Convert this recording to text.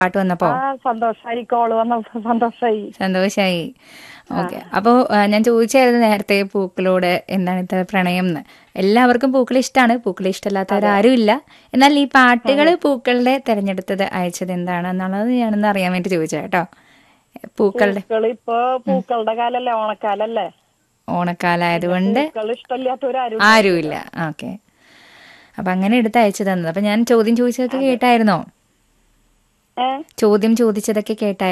പാട്ട് വന്നപ്പോ ആ സന്തോഷായി കോള് വന്ന സന്തോഷായി സന്തോഷായി ഓക്കെ അപ്പോൾ ഞാൻ ചോദിച്ചായിരുന്നു നേരത്തെ പൂക്കളോട് എന്താണ് ഇത്ര പ്രണയം എന്ന് എല്ലാവർക്കും പൂക്കൾ ഇഷ്ടമാണ് പൂക്കൾ ഇഷ്ടമല്ലാത്തവരാരും ഇല്ല എന്നാൽ ഈ പാട്ടുകൾ പൂക്കളുടെ തെരഞ്ഞെടുത്തത് അയച്ചത് എന്താണ് എന്നുള്ളത് ഞാനൊന്ന് അറിയാൻ വേണ്ടി ചോദിച്ചത് കേട്ടോ പൂക്കളുടെ പൂക്കൾ ഇപ്പൊ പൂക്കളുടെ കാലല്ലേ ഓണക്കാലല്ലേ ഓണക്കാലായതുകൊണ്ട് പൂക്കൾ ഇഷ്ടമില്ലാത്തവരാരും ആരുമില്ല ഓക്കെ അപ്പൊ അങ്ങനെ എടുത്ത് അയച്ചു തന്നത് അപ്പൊ ഞാൻ ചോദ്യം ചോദിച്ചതൊക്കെ കേട്ടായിരുന്നോ ഏ ചോദ്യം ചോദിച്ചതൊക്കെ കേട്ടായിരുന്നു